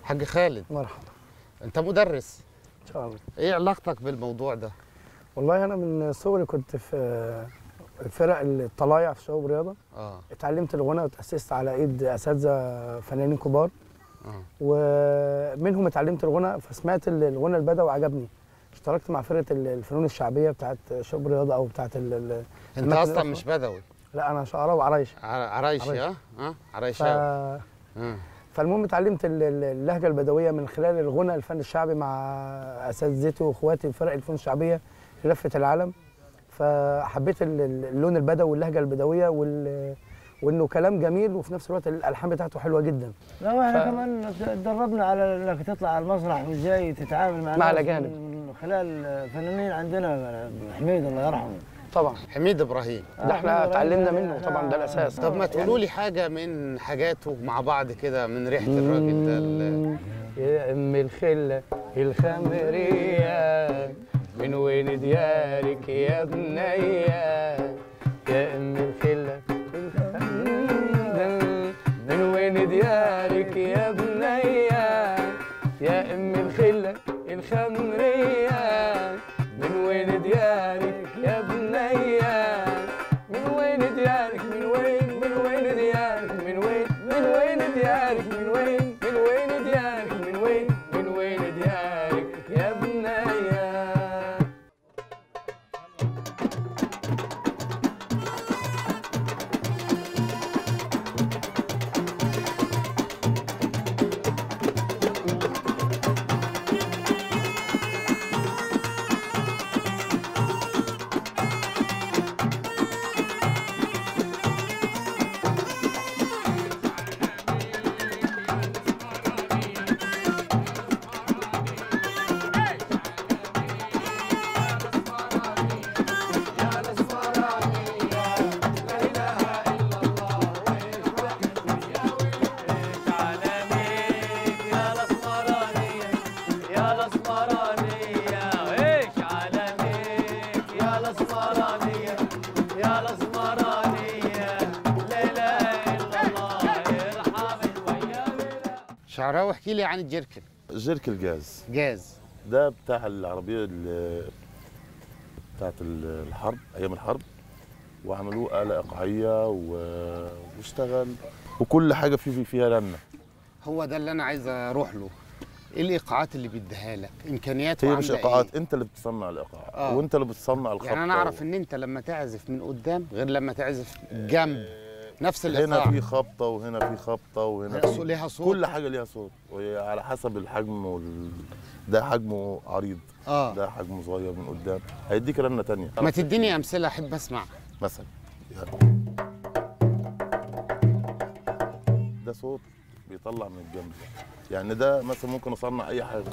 حاج خالد مرحبا انت مدرس ان شاء الله ايه علاقتك بالموضوع ده والله انا من صغري كنت في فرق الطلايع في شباب رياضه اه اتعلمت الغنى وتاسست على ايد اساتذه فنانين كبار اه ومنهم اتعلمت الغنى فسمعت ال- الغنى البدوي وعجبني اشتركت مع فرقه ال- الفنون الشعبيه بتاعت شباب رياضه او بتاعت ال- ال- انت الأماكن اصلا الأخرى. مش بدوي لا انا شعراوي وعرايش ع- عرايشي عرايشي. اه اه ف... عرايشاوي اه فالمهم اتعلمت ال- ال- اللهجه البدويه من خلال الغنى الفن الشعبي مع اساتذتي واخواتي في فرق الفنون الشعبيه في لفه العالم فحبيت ال- ال- اللون البدوي واللهجه البدويه وال... وانه كلام جميل وفي نفس الوقت الالحان بتاعته حلوه جدا لا واحنا ف- كمان تدربنا على انك تطلع على المسرح وازاي تتعامل مع مع ناس الأجانب. من خلال فنانين عندنا حميد الله يرحمه طبعا حميد ابراهيم ده احنا حميد اتعلمنا إبراهيم منه إحنا- طبعا ده الاساس طب ما تقولوا لي حاجه من حاجاته مع بعض كده من ريحه الراجل ده ال- يا ام الخله الخمريه من وين ديارك يا بنيه يا ام الخله الخمرية، من وين ديارك يا بنيه يا ام الخله الخمريه من وين ديارك يا بنيه من وين ديارك من وين من وين ديارك من وين من وين ديارك من وين من وين ديارك من وين من وين ديارك يا بنيه شعراوي احكي لي عن الجيركن جيرك الجاز جاز ده بتاع العربية ال- بتاعت ال- الحرب أيام الحرب وعملوه آلة إيقاعية و- واشتغل وكل حاجة فيه فيها رنة هو ده اللي انا عايز اروح له ايه الايقاعات اللي بيديها لك امكانياته هي عامله مش إيقاعات إيه؟ أنت اللي بتصنع الإيقاع آه. وأنت اللي بتصنع الخبطة يعني انا اعرف ان انت لما تعزف من قدام غير لما تعزف جنب نفس الايقاع هنا في خبطة وهنا في خبطة وهنا صو- في ليها صوت كل حاجة ليها صوت وهي على حسب الحجم وال... ده حجمه عريض اه ده حجمه صغير من قدام هيديك رنة تانية ما تديني امثله احب اسمع مثلا يعني ده صوت بيطلع من الجنب يعني ده مثلا ممكن اصنع اي حاجه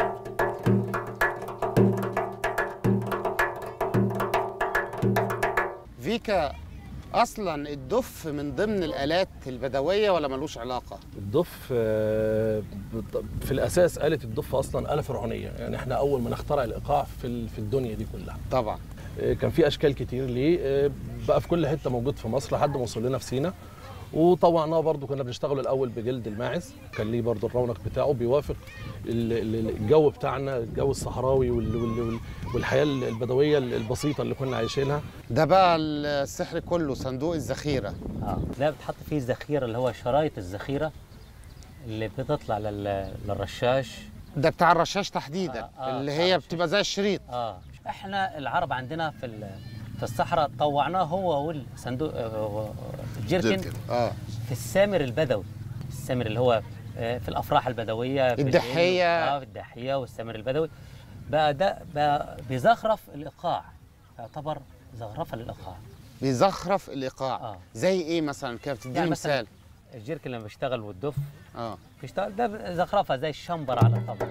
فيكا اصلا الدف من ضمن الالات البدويه ولا ملوش علاقه الدف آه، بت- في الاساس آلة الدف اصلا آلة فرعونيه يعني احنا اول ما نخترع الايقاع في ال- في الدنيا دي كلها طبعا آه، كان في اشكال كتير ليه آه، بقى في كل حته موجود في مصر لحد ما وصل لنا في سينا وطوعناه برضو كنا بنشتغل الاول بجلد الماعز كان ليه برضو الرونق بتاعه بيوافق ال- ال- الجو بتاعنا الجو الصحراوي وال- وال- وال- والحياه البدويه البسيطه اللي كنا عايشينها ده بقى السحر كله صندوق الذخيره اه ده بتحط فيه ذخيره اللي هو شرايط الذخيره اللي بتطلع لل- للرشاش ده بتاع الرشاش تحديدا آه، آه، اللي بتاع هي الرشاش. بتبقى زي الشريط اه احنا العرب عندنا في ال- في الصحراء طوعناه هو والصندوق آه، الجيركن اه في السامر البدوي السامر اللي هو آه، في الافراح البدويه في الدحية. اه في الدحيه والسامر البدوي بقى ده بقى بيزخرف الايقاع يعتبر زخرفه للايقاع بيزخرف الايقاع آه. زي ايه مثلا كده بتديني يعني مثلا مثال الجيركن لما بيشتغل والدف اه بيشتغل ده زخرفه زي الشمبر على الطبل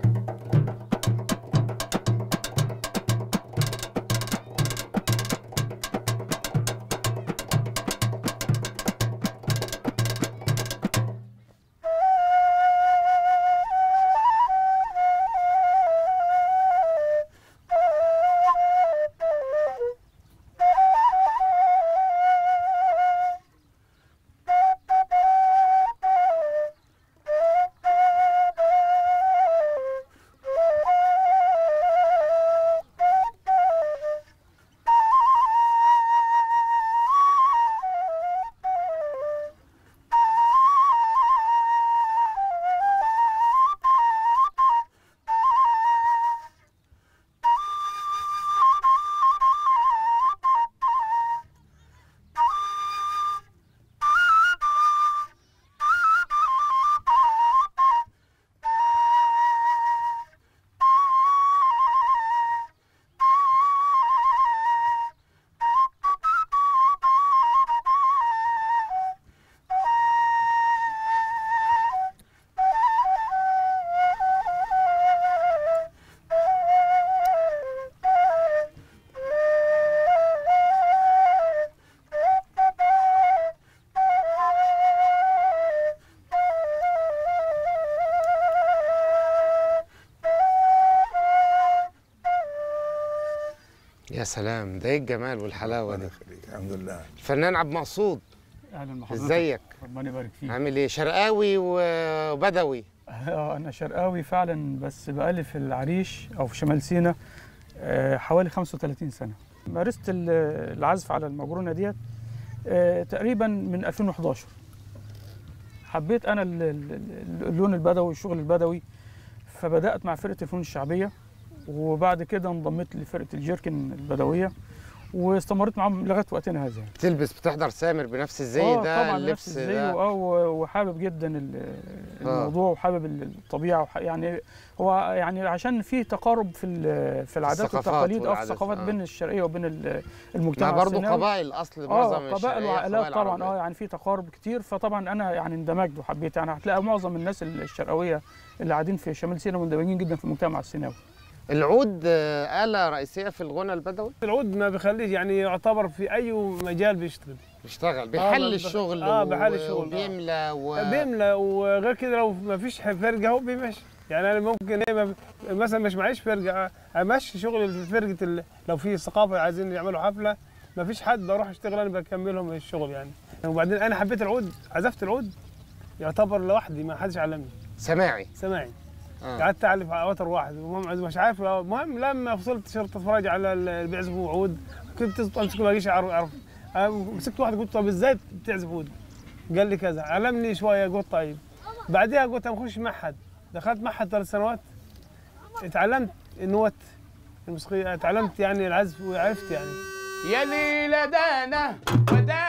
يا سلام ده ايه الجمال والحلاوه الله دي يخليك الحمد لله الفنان عبد مقصود اهلا بحضرتك ازيك ربنا يبارك فيك عامل ايه شرقاوي وبدوي آه، انا شرقاوي فعلا بس بقالي في العريش او في شمال سيناء آه، حوالي 35 سنه مارست ال- العزف على المجرونه ديت آه، تقريبا من 2011 حبيت انا ال- ال- اللون البدوي الشغل البدوي فبدات مع فرقه الفنون الشعبيه وبعد كده انضميت لفرقه الجيركن البدويه واستمريت معاهم لغايه وقتنا هذا يعني. تلبس بتحضر سامر بنفس الزي آه، ده طبعا اللبس نفس الزي ده اه و- وحابب جدا ال- الموضوع وحابب الطبيعه وح- يعني هو يعني عشان في تقارب في ال- في العادات الثقافات والتقاليد او في والعادات، الثقافات آه. بين الشرقيه وبين ال- ما المجتمع برضه السيناوي. قبائل اصل معظم اه قبائل الشرقية وعائلات قبائل طبعا عربية. اه يعني في تقارب كتير فطبعا انا يعني اندمجت وحبيت يعني هتلاقي معظم الناس الشرقويه اللي قاعدين في شمال سيناء مندمجين جدا في المجتمع السيناوي العود آه، آلة رئيسية في الغنى البدوي العود ما بيخليش يعني يعتبر في اي مجال بيشتغل بيشتغل بيحل بس- الشغل آه، و- بيحل الشغل، آه. وبيملى و... بيملى وغير كده لو ما فيش فرقه هو بيمشي يعني انا ممكن ايه ما- مثلا مش معيش فرقه امشي شغل في فرقه ال- لو في ثقافه عايزين يعملوا حفله ما فيش حد بروح اشتغل انا بكملهم الشغل يعني وبعدين انا حبيت العود عزفت العود يعتبر لوحدي ما حدش علمني سماعي سماعي آه. قعدت اعلف على وتر واحد المهم مش عارف المهم لما وصلت صرت اتفرج على اللي بيعزفوا عود كنت امسك ما اجيش اعرف اعرف أنا مسكت واحد قلت طب ازاي بتعزف عود؟ قال لي كذا علمني شويه قلت طيب بعدها قلت اخش معهد دخلت معهد ثلاث سنوات اتعلمت النوت الموسيقيه اتعلمت يعني العزف وعرفت يعني يا ليلى دانا ودانا